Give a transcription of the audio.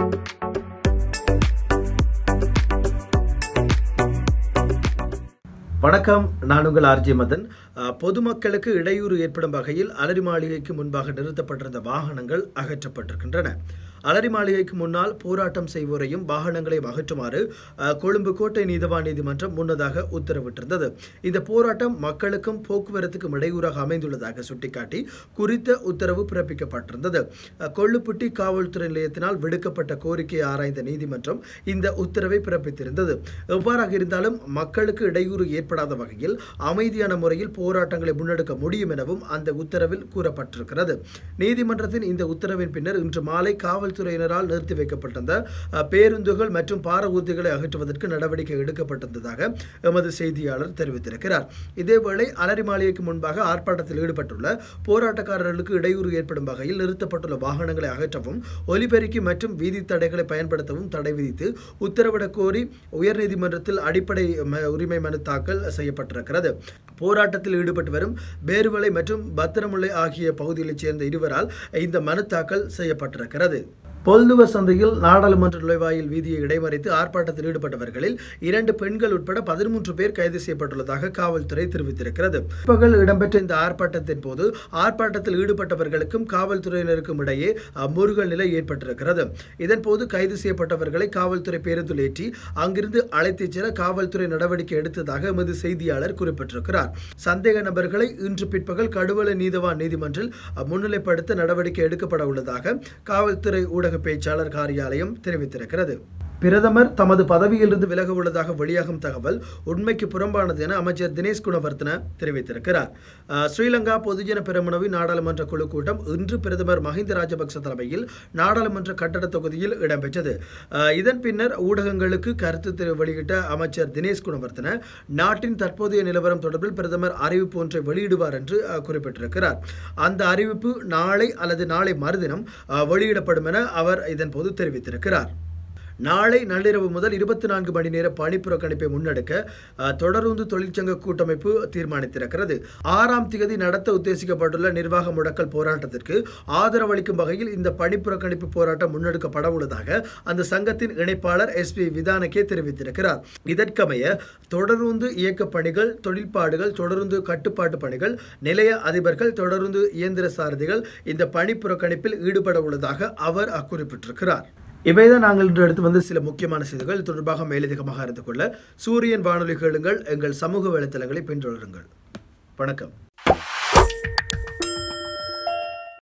வணக்கம் நான் உங்கள் ஆர்ஜி மதன் அஹ், பொதுமக்களுக்கு இடையூறு ஏற்படும் வகையில் அலரி மாளிகைக்கு முன்பாக நிறுத்தப்பட்டிருந்த வாகனங்கள் அகற்றப்பட்டிருக்கின்றன அலரி மாளிகைக்கு முன்னால் போராட்டம் செய்வோரையும் வாகனங்களையும் அகற்றுமாறு அஹ், கொழும்பு கோட்டை நீதவான் நீதிமன்றம் முன்னதாக உத்தரவிட்டிருந்தது இந்த போராட்டம் மக்களுக்கும் போக்குவரத்துக்கும் இடையூறாக அமைந்துள்ளதாக சுட்டிக்காட்டி குறித்த உத்தரவு பிறப்பிக்கப்பட்டிருந்தது அஹ், கொள்ளுப்பட்டி காவல்துறை நிலையத்தினால் விடுக்கப்பட்ட கோரிக்கையை ஆராய்ந்த நீதிமன்றம் இந்த உத்தரவை பிறப்பித்திருந்தது எவ்வாறாக இருந்தாலும் மக்களுக்கு இடையூறு ஏற்படாத வகையில் அமைதியான முறையில் போராட்டங்களை முன்னெடுக்க முடியும் எனவும் அந்த உத்தரவில் கூறப்பட்டிருக்கிறது நீதிமன்றத்தின் இந்த உத்தரவின் பின்னர் இன்று மாலை காவல்துறையினரால் நிறுத்தி வைக்கப்பட்டிருந்த அஹ், பேருந்துகள் மற்றும் பார ஊர்திகளை அகற்றுவதற்கு நடவடிக்கை எடுக்கப்பட்டிருந்ததாக எமது செய்தியாளர் தெரிவித்திருக்கிறார் இதேவேளை அலரி மாளிகைக்கு முன்பாக ஆர்ப்பாட்டத்தில் ஈடுபட்டுள்ள போராட்டக்காரர்களுக்கு இடையூறு ஏற்படும் வகையில் நிறுத்தப்பட்டுள்ள வாகனங்களை அகற்றவும் ஒலிபெருக்கி மற்றும் வீதி தடைகளை பயன்படுத்தவும் தடை விதித்து உத்தரவிடக் கோரி உயர்நீதிமன்றத்தில் அடிப்படை ம- உரிமை மனு தாக்கல் செய்யப்பட்டிருக்கிறது போராட்டத்தில் ஈடுபட்டு வரும் பேருவளை மற்றும் பத்திரமுல்லை ஆகிய பகுதிகளைச் சேர்ந்த இருவரால் இந்த மனு தாக்கல் செய்யப்பட்டிருக்கிறது பொல்துவ சந்தையில் நாடாளுமன்ற நுழைவாயில் வீதியை இடைமறித்து ஆர்ப்பாட்டத்தில் ஈடுபட்டவர்களில் இரண்டு பெண்கள் உட்பட பதிமூன்று பேர் கைது செய்யப்பட்டுள்ளதாக காவல்துறை தெரிவித்திருக்கிறது பிற்பகல் இடம்பெற்ற இந்த ஆர்ப்பாட்டத்தின் போது ஆர்ப்பாட்டத்தில் ஈடுபட்டவர்களுக்கும் காவல்துறையினருக்கும் இடையே அஹ், முருகல் நிலை ஏற்பட்டிருக்கிறது இதன் போது கைது செய்யப்பட்டவர்களை காவல்துறை பேருந்தில் ஏற்றி அங்கிருந்து அழைத்துச் செல்ல காவல்துறை நடவடிக்கை எடுத்ததாக எமது செய்தியாளர் குறிப்பிட்டிருக்கிறார் சந்தேக நபர்களை இன்று பிற்பகல் கடுவலை நீதவான் நீதிமன்றில் அஹ், முன்னிலைப்படுத்த நடவடிக்கை எடுக்கப்பட உள்ளதாக காவல்துறை ஊடக பேச்சாளர் காரியாலயம் தெரிவித்திருக்கிறது பிரதமர் தமது பதவியிலிருந்து விலக உள்ளதாக வெளியாகும் தகவல் உண்மைக்கு புறம்பானது என அமைச்சர் தினேஷ் குணவர்த்தன தெரிவித்திருக்கிறார் அஹ், ஸ்ரீலங்கா பொதுஜன பெரமுனவி நாடாளுமன்ற குழு கூட்டம் இன்று பிரதமர் மஹிந்த ராஜபக்ச தலைமையில் நாடாளுமன்ற கட்டட தொகுதியில் இடம்பெற்றது அஹ், இதன் பின்னர் ஊடகங்களுக்கு கருத்து தெரி- வெளியிட்ட அமைச்சர் தினேஷ் குணவர்த்தன நாட்டின் தற்போதைய நிலவரம் தொடர்பில் பிரதமர் அறிவிப்பு ஒன்றை வெளியிடுவார் என்று அஹ், குறிப்பிட்டிருக்கிறார் அந்த அறிவிப்பு நாளை அல்லது நாளை மறுதினம் அஹ், வெளியிடப்படும் என அவர் இதன் போது தெரிவித்திருக்கிறார் நாளை நள்ளிரவு முதல் இருபத்தி நான்கு மணி நேர பணிப்புறக்கணிப்பை முன்னெடுக்க அஹ், தொடருந்து தொழிற்சங்க கூட்டமைப்பு தீர்மானித்திருக்கிறது ஆறாம் திகதி நடத்த உத்தேசிக்கப்பட்டுள்ள நிர்வாக முடக்கல் போராட்டத்திற்கு ஆதரவளிக்கும் வகையில் இந்த பணிப்புறக்கணிப்பு போராட்டம் முன்னெடுக்கப்பட உள்ளதாக அந்த சங்கத்தின் இணைப்பாளர் எஸ் பி விதானகே தெரிவித்திருக்கிறார் இதற்கமைய தொடருந்து இயக்க பணிகள் தொழிற்பாடுகள் தொடருந்து கட்டுப்பாட்டு பணிகள் நிலைய அதிபர்கள் தொடருந்து இயந்திர சாரதிகள் இந்த பணிப்புறக்கணிப்பில் ஈடுபட உள்ளதாக அவர் குறிப்பிட்டிருக்கிறார் இவைதான் நாங்கள் இன்று எடுத்து வந்து சில முக்கியமான செய்திகள் இது தொடர்பாக மேலதிகமாக அறிந்து கொள்ள சூரியன் வானொலி கேளுங்கள் எங்கள் சமூக வலைத்தளங்களை பின்தொடருங்கள் வணக்கம்